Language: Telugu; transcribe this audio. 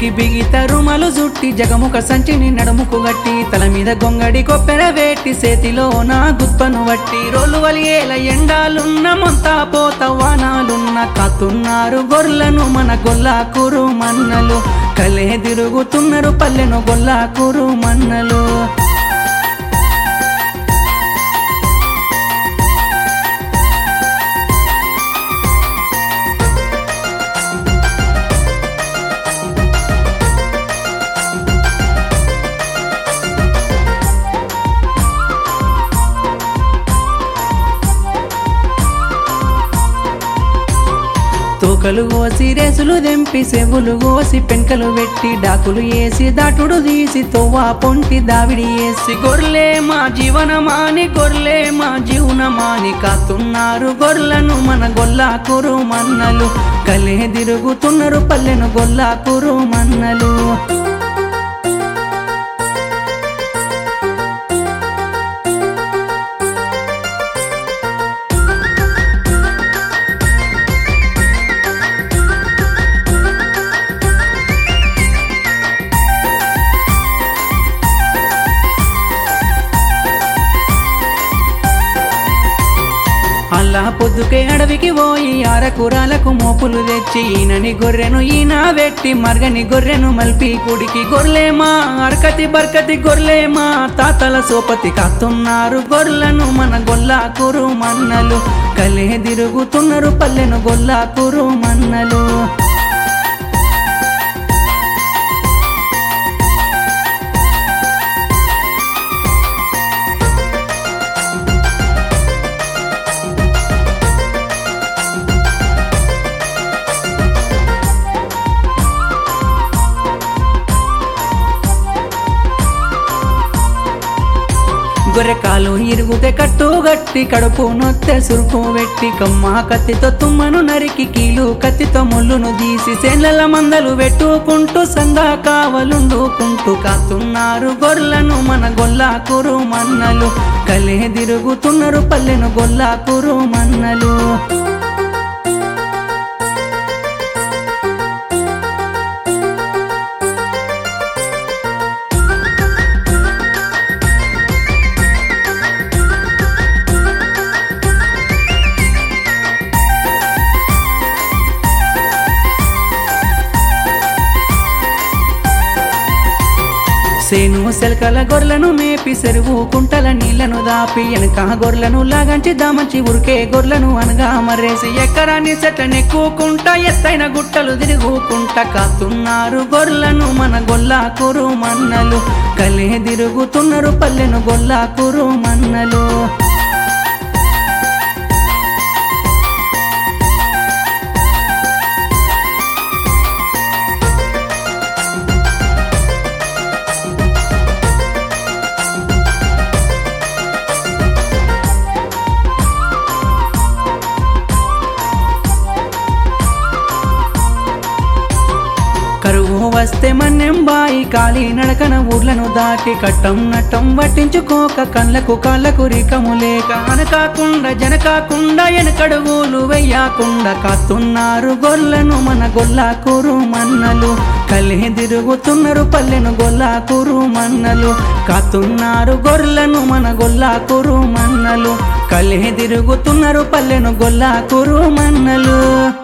మెడకి బిగిత రుమలు జుట్టి జగముఖ సంచిని నడుముకు గట్టి తల మీద గొంగడి కొప్పెర వేట్టి చేతిలో నా గుప్పను వట్టి రోలు వలియేల ఎండాలున్న మొంత పోత వానాలున్న కాతున్నారు గొర్లను మన గొల్లాకూరు మన్నలు కలే తిరుగుతున్నారు పల్లెను గొల్లాకూరు మన్నలు తోకలు కోసి రేసులు దెంపి సెవులు కోసి పెంకలు పెట్టి డాకులు వేసి దాటుడు తీసి తొవ్వ పొంటి దావిడి వేసి గొర్లే మా జీవనమాని గొర్లే మా జీవనమాని కాస్తున్నారు గొర్లను మన గొల్లాకురు మన్నలు కలే తిరుగుతున్నారు పల్లెను గొల్లాకురు మన్నలు అల్లా పొద్దుకే అడవికి పోయి ఆరకూరాలకు మోపులు తెచ్చి ఈయనని గొర్రెను ఈయన వెట్టి మర్గని గొర్రెను మల్పి కుడికి గొర్రెమా అరకతి బర్కతి గొర్రెమా తాతల సోపతి కాస్తున్నారు గొర్రెలను మన గొల్లాకురు మన్నలు కలే తిరుగుతున్నారు పల్లెను గొల్లాకురు మన్నలు గొర్రెకాలు ఇరుగుతే కట్టు గట్టి కడుపు నొత్తె సురుకు పెట్టి కమ్మ కత్తితో తుమ్మను నరికి కీలు కత్తితో ముళ్ళును తీసి సేన్ల మందలు పెట్టుకుంటూ సంగా కావలుండుకుంటూ కాస్తున్నారు గొర్రెలను మన గొల్లాకురు మన్నలు కలే తిరుగుతున్నారు పల్లెను గొల్లాకురు మన్నలు సేను సెలకల గొర్రెలను మేపి సెరువు కుంటల నీళ్లను దాపి వెనక గొర్రెలను లాగంచి దామంచి ఉరికే గొర్రెలను అనగా మర్రేసి ఎక్కరాన్ని చెట్లనెక్కుకుంటా ఎత్తైన గుట్టలు తిరుగుకుంటా కాస్తున్నారు గొర్రెలను మన గొల్లాకురు మన్నలు కలే తిరుగుతున్నారు పల్లెను గొల్లాకురు మన్నలు కరువు వస్తే మన్నెం బాయి కాలి నడకన ఊర్లను దాటి కట్టం నట్టం పట్టించుకోక కళ్ళకు కాళ్ళకు రికము లేక అనకాకుండా జనకాకుండా ఎనకడుగులు వెయ్యకుండా కాస్తున్నారు గొర్రెలను మన గొల్లాకూరు మన్నలు కలే తిరుగుతున్నారు పల్లెను గొల్లాకూరు మన్నలు కాస్తున్నారు గొర్రెలను మన గొల్లాకూరు మన్నలు కలే తిరుగుతున్నారు పల్లెను గొల్లాకూరు మన్నలు